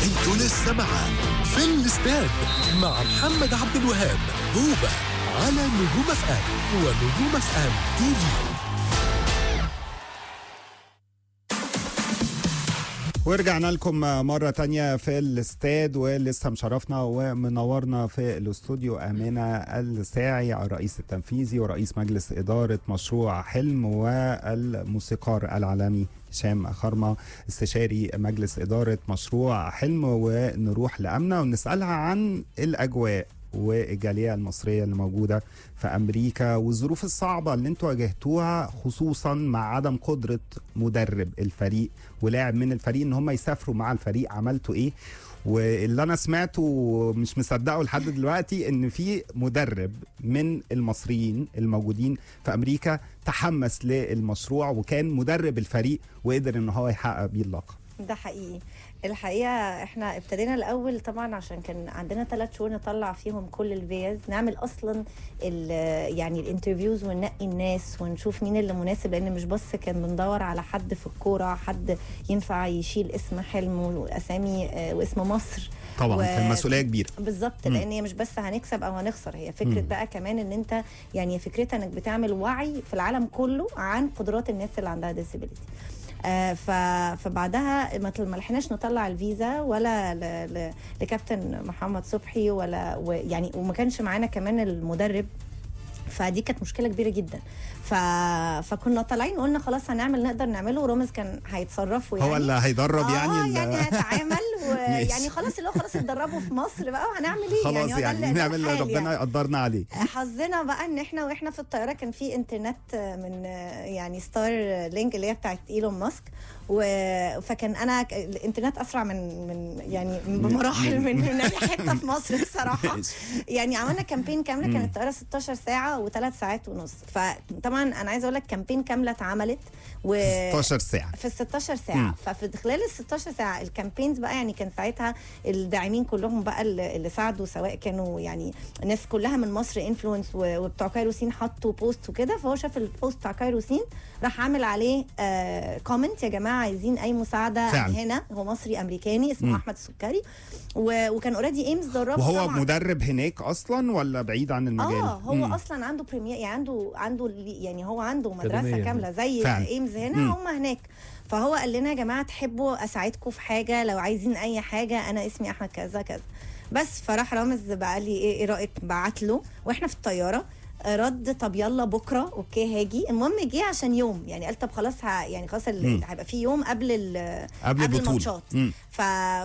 انتوا لسه مع في الاستاد مع محمد عبد الوهاب هوبا على نجوم اف ام ونجوم اف ام تي في ورجعنا لكم مرة تانية في الاستاد ولسه مشرفنا ومنورنا في الاستوديو أمانة الساعي الرئيس التنفيذي ورئيس مجلس إدارة مشروع حلم والموسيقار العالمي هشام خرمة استشاري مجلس إدارة مشروع حلم ونروح لأمنة ونسألها عن الأجواء والجالية المصرية اللي موجودة في أمريكا والظروف الصعبة اللي انتوا واجهتوها خصوصا مع عدم قدرة مدرب الفريق ولاعب من الفريق ان هم يسافروا مع الفريق عملتوا ايه واللي انا سمعته مش مصدقه لحد دلوقتي ان في مدرب من المصريين الموجودين في امريكا تحمس للمشروع وكان مدرب الفريق وقدر ان هو يحقق بيه اللقب ده حقيقي الحقيقه احنا ابتدينا الاول طبعا عشان كان عندنا ثلاث شهور نطلع فيهم كل الفيز نعمل اصلا ال- يعني الانترفيوز وننقي الناس ونشوف مين اللي مناسب لان مش بس كان بندور على حد في الكوره حد ينفع يشيل اسم حلم واسامي آه، واسم مصر طبعا و- كان مسؤوليه كبيره بالظبط مم. لان هي مش بس هنكسب او هنخسر هي فكره مم. بقى كمان ان انت يعني فكرتها انك بتعمل وعي في العالم كله عن قدرات الناس اللي عندها ديسابيلتي آه ف... فبعدها ما ما لحقناش نطلع الفيزا ولا ل... ل... لكابتن محمد صبحي ولا و... يعني وما كانش معانا كمان المدرب فدي كانت مشكله كبيره جدا ف... فكنا طالعين قلنا خلاص هنعمل نقدر نعمله ورامز كان هيتصرفوا يعني هو اللي هيدرب اه يعني ال- يعني هيتعامل ماشي. ويعني خلاص اللي هو خلاص اتدربوا في مصر بقى وهنعمل ايه خلاص هو ده يعني اللي- ده نعمل الحال ربنا يعني. يقدرنا عليه حظنا بقى ان احنا واحنا في الطياره كان في انترنت من يعني ستار لينك اللي هي بتاعت ايلون ماسك و... فكان انا ك- الانترنت اسرع من من يعني بمراحل من من اي حته في مصر بصراحه ماشي. يعني عملنا كامبين كامله مم. كانت الطياره 16 ساعه وثلاث ساعات ونص فطبعا انا عايزه اقول لك كامبين كامله اتعملت و 16 ساعه في ال 16 ساعه مم. ففي خلال ال 16 ساعه الكامبينز بقى يعني كان ساعتها الداعمين كلهم بقى اللي اللي ساعدوا سواء كانوا يعني الناس كلها من مصر انفلونس وبتوع كايروسين حطوا بوست وكده فهو شاف البوست بتاع كايروسين راح عامل عليه آه كومنت يا جماعه عايزين اي مساعده فعلا. هنا هو مصري امريكاني اسمه مم. احمد السكري و- وكان اوريدي ايمز دربه وهو طبعاً. مدرب هناك اصلا ولا بعيد عن المجال اه هو مم. اصلا عنده بريمير يعني عنده عنده لي- يعني هو عنده أكاديمية مدرسه هنا. كامله زي فعلا. ايمز هنا مم. هم هناك فهو قال لنا يا جماعه تحبوا اساعدكم في حاجه لو عايزين اي حاجه انا اسمي احمد كذا كذا بس فراح رامز بقى لي ايه ايه رايك بعت له واحنا في الطياره رد طب يلا بكره اوكي هاجي المهم جه عشان يوم يعني قال طب خلاص ه- يعني خلاص ال- مم. هيبقى في يوم قبل ال- قبل قبل البطوله الماتشات مم. ف...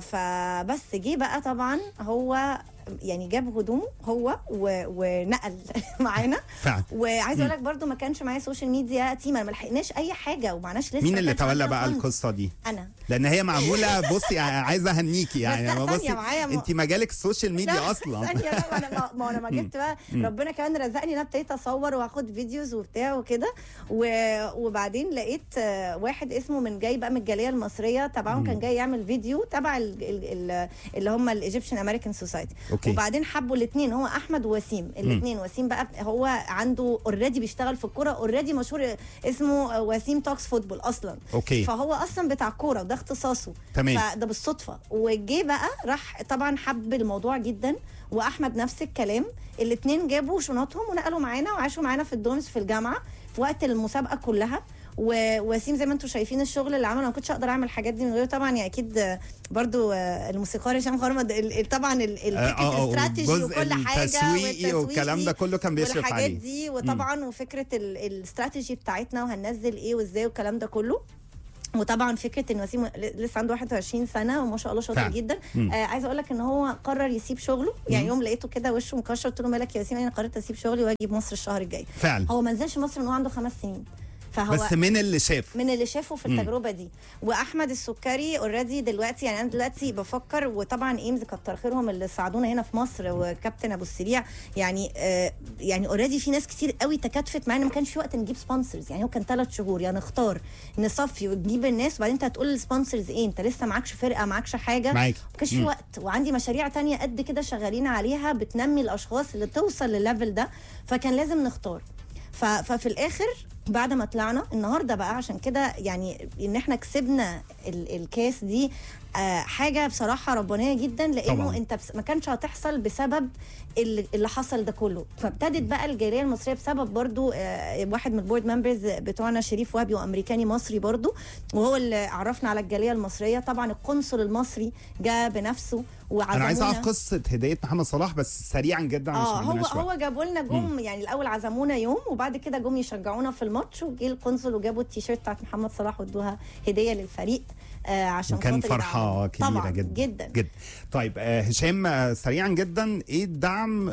فبس جه بقى طبعا هو يعني جاب هدومه هو و... ونقل معانا فعلا وعايزه اقول لك برده ما كانش معايا سوشيال ميديا تيم انا ما لحقناش اي حاجه ومعناش لسه مين ما اللي كانش تولى عندنا بقى فند. القصه دي انا لان هي معموله بصي عايزه اهنيكي يعني لا، ما ثانية بصي معايا م- انت مجالك السوشيال ميديا لا، اصلا ثانيه لا ما انا ما- ما انا ما جبت بقى ربنا كمان رزقني انا ابتديت اصور واخد فيديوز وبتاع وكده و- وبعدين لقيت آه، واحد اسمه من جاي بقى من الجاليه المصريه تبعهم كان جاي يعمل فيديو تبع ال- ال- ال- اللي هم الايجيبشن امريكان سوسايتي أوكي. وبعدين حبوا الاثنين هو احمد ووسيم الاثنين وسيم بقى هو عنده اوريدي بيشتغل في الكوره اوريدي مشهور اسمه وسيم توكس فوتبول اصلا اوكي فهو اصلا بتاع كوره وده اختصاصه تمام. فده بالصدفه وجه بقى راح طبعا حب الموضوع جدا واحمد نفس الكلام الاثنين جابوا شنطهم ونقلوا معانا وعاشوا معانا في الدومز في الجامعه في وقت المسابقه كلها ووسيم زي ما انتم شايفين الشغل اللي عمله انا ما كنتش اقدر اعمل الحاجات دي من غيره طبعا يعني اكيد آه، برضو آه، الموسيقار هشام خرمد ال- ال- طبعا ال- الفكره الاستراتيجي الجزء وكل حاجه التسويقي والكلام ده كله كان بيشرف والحاجات عليه دي وطبعا وفكره ال- الاستراتيجي بتاعتنا وهننزل ايه وازاي والكلام ده كله وطبعا فكره ان وسيم لسه عنده 21 سنه وما شاء الله شاطر فعلا. جدا مم. آه عايزه اقول لك ان هو قرر يسيب شغله يعني يوم لقيته كده وشه مكشر قلت له مالك يا وسيم انا قررت اسيب شغلي واجي مصر الشهر الجاي فعلا هو ما نزلش مصر من هو عنده خمس سنين فهو بس من اللي شاف من اللي شافه في التجربه دي واحمد السكري اوريدي دلوقتي يعني انا دلوقتي بفكر وطبعا ايمز كتر خيرهم اللي ساعدونا هنا في مصر وكابتن ابو السريع يعني آه يعني اوريدي في ناس كتير قوي تكاتفت معانا ما كانش في وقت نجيب سبونسرز يعني هو كان ثلاث شهور يعني نختار نصفي ونجيب الناس وبعدين انت هتقول السبونسرز ايه انت لسه معكش فرقه معكش حاجه معاك. ما كانش في مم. وقت وعندي مشاريع تانية قد كده شغالين عليها بتنمي الاشخاص اللي توصل للليفل ده فكان لازم نختار ف- ففي الاخر بعد ما طلعنا النهارده بقى عشان كده يعني ان احنا كسبنا ال- الكاس دي آه حاجه بصراحه ربانيه جدا لانه طبعاً. انت بس ما كانش هتحصل بسبب اللي, اللي حصل ده كله فابتدت بقى الجاليه المصريه بسبب برضو آه واحد من البورد ممبرز بتوعنا شريف وهبي وامريكاني مصري برضو وهو اللي عرفنا على الجاليه المصريه طبعا القنصل المصري جاء بنفسه وعزمونا انا عايز اعرف قصه هديه محمد صلاح بس سريعا جدا اه عشان هو عندناش وقت. هو جابوا لنا جم يعني الاول عزمونا يوم وبعد كده جم يشجعونا في الماتش وجه القنصل وجابوا التيشيرت بتاعت محمد صلاح وادوها هديه للفريق آه عشان وكان خاطر فرحه يدعمونا. كبيره طبعا جدا جدا جدا طيب آه هشام آه سريعا جدا ايه الدعم آه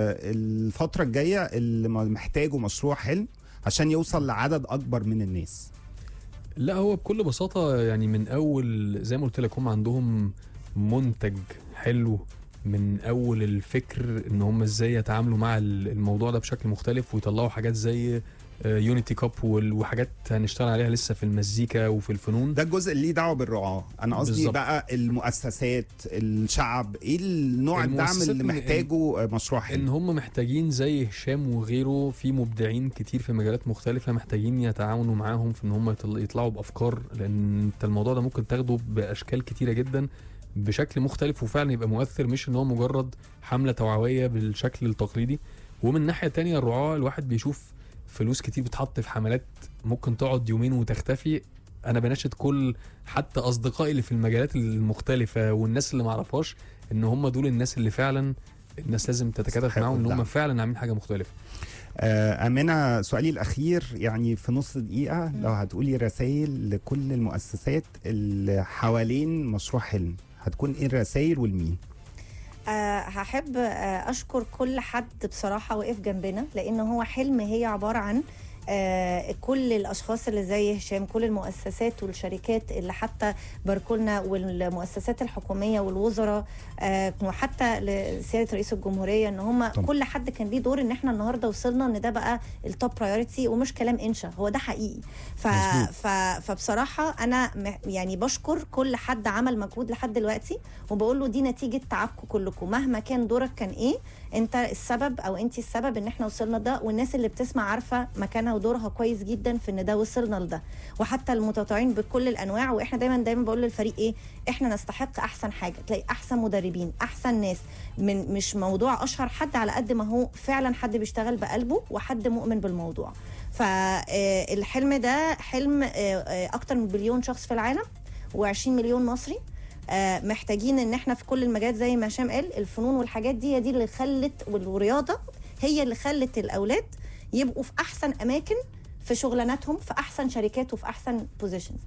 الفتره الجايه اللي محتاجه مشروع حلم عشان يوصل لعدد اكبر من الناس لا هو بكل بساطة يعني من أول زي ما قلت لك هم عندهم منتج حلو من أول الفكر إن هم إزاي يتعاملوا مع ال- الموضوع ده بشكل مختلف ويطلعوا حاجات زي يونيتي كاب وحاجات هنشتغل عليها لسه في المزيكا وفي الفنون ده الجزء اللي ليه دعوه بالرعاه انا قصدي بالظبط. بقى المؤسسات الشعب ايه النوع الدعم المؤسسات اللي إن- محتاجه آه، مشروع حلم ان هم محتاجين زي هشام وغيره في مبدعين كتير في مجالات مختلفه محتاجين يتعاونوا معاهم في ان هم يطل- يطلعوا بافكار لان انت الموضوع ده ممكن تاخده باشكال كتيره جدا بشكل مختلف وفعلا يبقى مؤثر مش ان هو مجرد حمله توعويه بالشكل التقليدي ومن ناحيه تانية الرعاه الواحد بيشوف فلوس كتير بتحط في حملات ممكن تقعد يومين وتختفي انا بناشد كل حتى اصدقائي اللي في المجالات المختلفه والناس اللي معرفهاش ان هم دول الناس اللي فعلا الناس لازم تتكاتف يستحقوا معاهم ان الدعم. هم فعلا عاملين حاجه مختلفه آه، أمانة سؤالي الأخير يعني في نص دقيقة مم. لو هتقولي رسائل لكل المؤسسات اللي حوالين مشروع حلم هتكون إيه الرسائل والمين؟ آه هحب آه اشكر كل حد بصراحه وقف جنبنا لان هو حلم هي عباره عن آه كل الاشخاص اللي زي هشام كل المؤسسات والشركات اللي حتى باركولنا والمؤسسات الحكوميه والوزراء آه وحتى لسياده رئيس الجمهوريه ان هم طبعا. كل حد كان ليه دور ان احنا النهارده وصلنا ان ده بقى التوب برايورتي ومش كلام انشا هو ده حقيقي ف... مظبوط. ف... فبصراحه انا م- يعني بشكر كل حد عمل مجهود لحد دلوقتي وبقول له دي نتيجه تعبكم كلكم مهما كان دورك كان ايه انت السبب او انت السبب ان احنا وصلنا ده والناس اللي بتسمع عارفه مكانها ودورها كويس جدا في ان ده وصلنا لده وحتى المتطوعين بكل الانواع واحنا دايما دايما بقول للفريق ايه احنا نستحق احسن حاجه تلاقي احسن مدربين احسن ناس من مش موضوع اشهر حد على قد ما هو فعلا حد بيشتغل بقلبه وحد مؤمن بالموضوع فالحلم ده حلم آه، آه، اكتر من بليون شخص في العالم و20 مليون مصري آه، محتاجين ان احنا في كل المجالات زي ما هشام قال الفنون والحاجات دي هي دي اللي خلت والرياضه هي اللي خلت الاولاد يبقوا في احسن اماكن في شغلاناتهم في احسن شركات وفي احسن بوزيشنز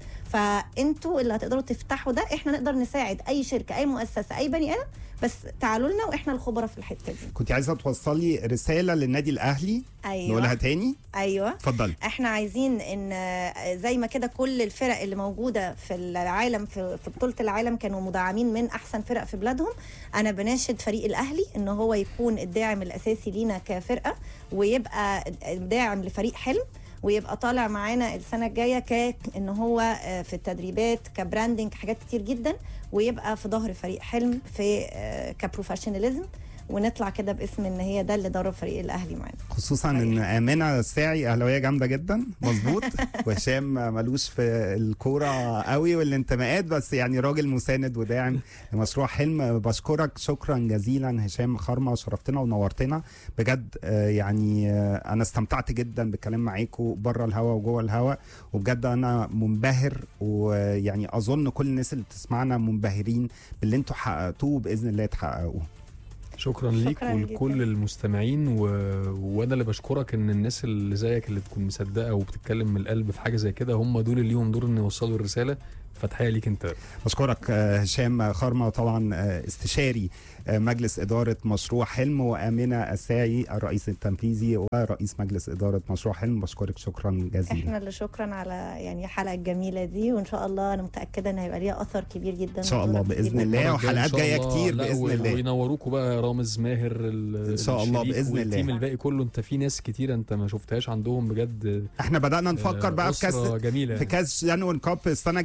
فانتوا اللي هتقدروا تفتحوا ده احنا نقدر نساعد اي شركه اي مؤسسه اي بني ادم بس تعالوا لنا واحنا الخبراء في الحته دي كنت عايزة توصلي رسالة للنادي الأهلي نقولها ايوه تاني ايوه اتفضلي احنا عايزين ان آه، زي ما كده كل الفرق اللي موجوده في العالم في, في بطوله العالم كانوا مدعمين من احسن فرق في بلادهم انا بناشد فريق الاهلي ان هو يكون الداعم الاساسي لينا كفرقه ويبقى داعم لفريق حلم ويبقى طالع معانا السنه الجايه ك ان هو آه، في التدريبات كبراندنج حاجات كتير جدا ويبقى في ظهر فريق حلم في آه، كبروفيشناليزم ونطلع كده باسم ان هي ده اللي درب فريق الاهلي معانا خصوصا ان امانه الساعي اهلاويه جامده جدا مظبوط وهشام ملوش في الكوره قوي والانتماءات بس يعني راجل مساند وداعم لمشروع حلم بشكرك شكرا جزيلا هشام خرمه شرفتنا ونورتنا بجد آه، يعني آه، انا استمتعت جدا بالكلام معاكم بره الهوا وجوه الهوا وبجد انا منبهر ويعني اظن كل الناس اللي بتسمعنا منبهرين باللي انتوا حققتوه باذن الله تحققوه شكرا ليك شكراً ولكل جداً. المستمعين و... وانا اللي بشكرك ان الناس اللي زيك اللي تكون مصدقه وبتتكلم من القلب في حاجه زي كده هم دول اللي ليهم دور ان يوصلوا الرساله فتحيه ليك انت بشكرك آه، هشام خرمة طبعا آه، استشاري آه، مجلس إدارة مشروع حلم وآمنة الساعي الرئيس التنفيذي ورئيس مجلس إدارة مشروع حلم بشكرك شكرا جزيلا احنا اللي شكرا على يعني الحلقه الجميله دي وان شاء الله انا متاكده ان هيبقى ليها اثر كبير جدا إن شاء الله ودورك كبير بإذن جداً. الله. المرة الجاية وحلقات إن شاء جاية الله. كتير لا، بإذن و- الله. وينوروكوا بقى رامز ماهر ال- إن شاء الله الشريك بإذن الله. والتيم الباقي كله انت في ناس كتير انت ما شفتهاش عندهم بجد احنا بدأنا نفكر آه، بقى في كاس أسرة جميله في كاس جانون كاب السنة الجاية بإذن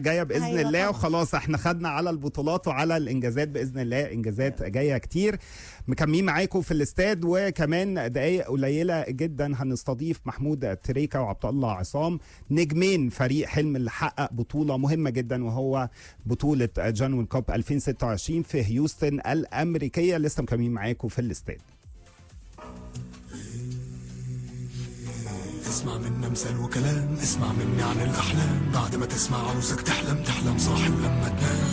باذن أيوة الله طبعاً. وخلاص احنا خدنا على البطولات وعلى الانجازات باذن الله انجازات جايه كتير مكملين معاكم في الاستاد وكمان دقائق قليله جدا هنستضيف محمود تريكا وعبد الله عصام نجمين فريق حلم اللي حقق بطوله مهمه جدا وهو بطوله جانوين كوب 2026 في هيوستن الامريكيه لسه مكملين معاكم في الاستاد اسمع منا مثال وكلام اسمع مني عن الأحلام بعد ما تسمع عاوزك تحلم تحلم صاحي ولما تنام